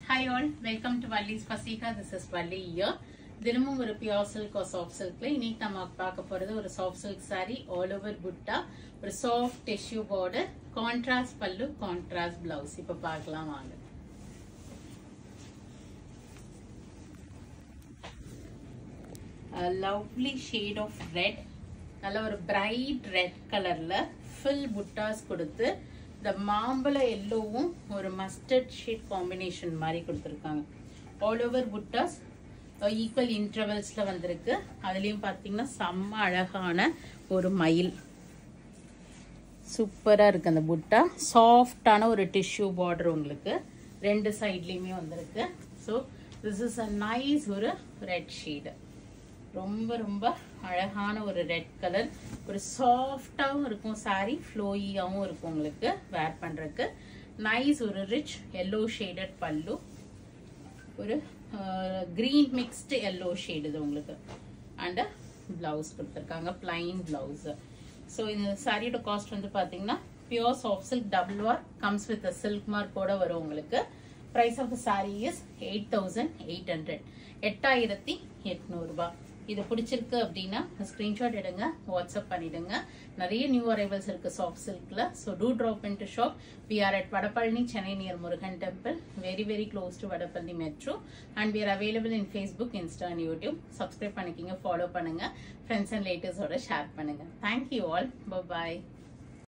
hi all welcome to Valli's பசிகா this is Valli here தினமும் ஒரு பியோர் சில்க் ஒரு சாஃப்ட் சில்க்ல இன்னைக்கு நம்ம பார்க்க போறது ஒரு soft silk saree all over butta ஒரு soft tissue border contrast pallu contrast blouse இப்ப பார்க்கலாம் வாங்க லவ்லி ஷேட் ஆஃப் ரெட் நல்ல ஒரு பிரைட் ரெட் கலர்ல ஃபுல் புட்டாஸ் கொடுத்து இந்த மாம்பழ எல்லோவும் ஒரு மஸ்டர்ட் ஷேட் காம்பினேஷன் மாதிரி கொடுத்துருக்காங்க ஆல் ஓவர் புட்டாஸ் ஈக்குவல் இன்டர்வல்ஸ்ல வந்திருக்கு அதுலயும் பாத்தீங்கன்னா செம்ம அழகான ஒரு மயில் சூப்பரா இருக்கு அந்த புட்டா சாஃப்டான ஒரு டிஷ்யூ பார்டர் உங்களுக்கு ரெண்டு சைட்லயுமே வந்திருக்கு so this is a nice ஒரு ரெட் ஷேடு ரொம்ப ரொம்ப அழகான ஒரு ரெட் கலர் ஒரு சாஃப்டாகவும் இருக்கும் சாரி ஃப்ளோயியாகவும் இருக்கும் உங்களுக்கு வேர் பண்ணுறதுக்கு நைஸ் ஒரு ரிச் எல்லோ ஷேடட் பல்லு ஒரு க்ரீன் மிக்ஸ்டு எல்லோ ஷேடு இது உங்களுக்கு அண்ட் பிளவுஸ் கொடுத்துருக்காங்க பிளைன் பிளவுஸ் ஸோ இந்த சாரியோட காஸ்ட் வந்து பார்த்தீங்கன்னா pure soft silk double warp comes with silk மார்க்கோட வரும் உங்களுக்கு price of the saree is eight thousand eight hundred எட்டாயிரத்தி எட்நூறுபா இது பிடிச்சிருக்கு அப்படின்னா ஸ்க்ரீன்ஷாட் எடுங்க வாட்ஸ்அப் பண்ணிடுங்க நிறைய நியூ அரைவல்ஸ் இருக்கு சாஃப்ட் சில்க்ல so do drop in to shop we are at Vadapalani Chennai near Murugan temple very very close to Vadapalani metro and we are available in Facebook Insta and YouTube subscribe பண்ணிக்கிங்க follow பண்ணுங்க friends and ரிலேட்டிவ்ஸோட share பண்ணுங்க thank you all பாய்